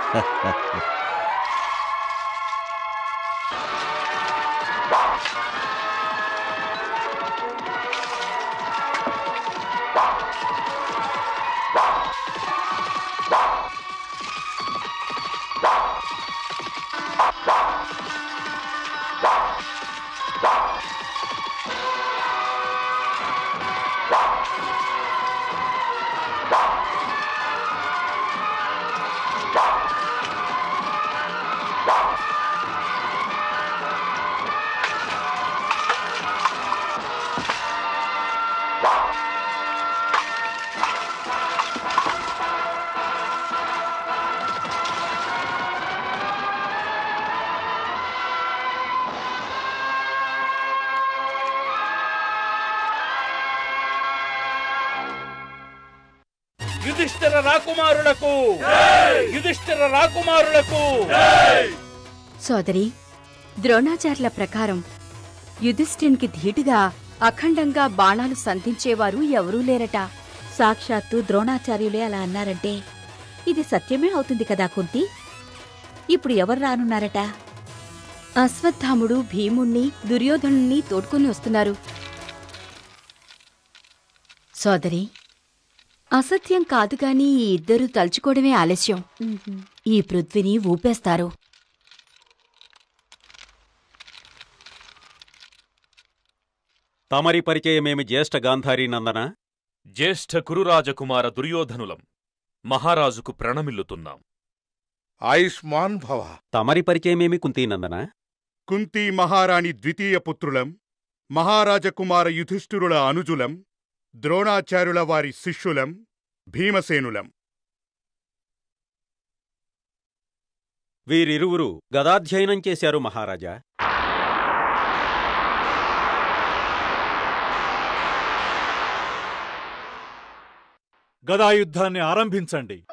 యుధిష్ఠిర రాకుమారులకు యుధిష్ఠిర రాకుమారులకు సోదరి ద్రోణాచార్యుల ప్రకారం యుధిష్ఠిన్కి ధీటుగా అఖండంగా బాణాలు సంధించేవారు ఎవరూ లేరట సాక్షాత్తు ద్రోణాచార్యులే అలా అన్నారంటే ఇది సత్యమే అవుతుంది కదా కుంతి ఇప్పుడు ఎవరు రానున్నారట అశ్వత్థాముడు భీముణ్ణి దుర్యోధనుణ్ణి తోడ్కొని వస్తున్నారు సోదరి అసత్యం కాదు గాని ఈ ఇద్దరూ తలుచుకోవడమే ఆలస్యం ఈ పృథ్వీని ఊపేస్తారు తమరి పరిచయమేమి జ్యేష్ఠ గాంధారీ నందన జ్యేష్ఠ కురురాజకుమార దుర్యోధనులం మహారాజుకు ప్రణమిల్లుతున్నాం ఆయుష్మాన్ భవ తమరి పరిచయమేమి కుంతీనందన కుంతి మహారాణి ద్వితీయ పుత్రులం మహారాజకుమార యుధిష్ఠిరుల అనుజులం ద్రోణాచార్యుల వారి శిష్యులం భీమసేనులం వీరిరువురు గదాధ్యయనం చేశారు మహారాజా గదాయుద్ధాన్ని ఆరంభించండి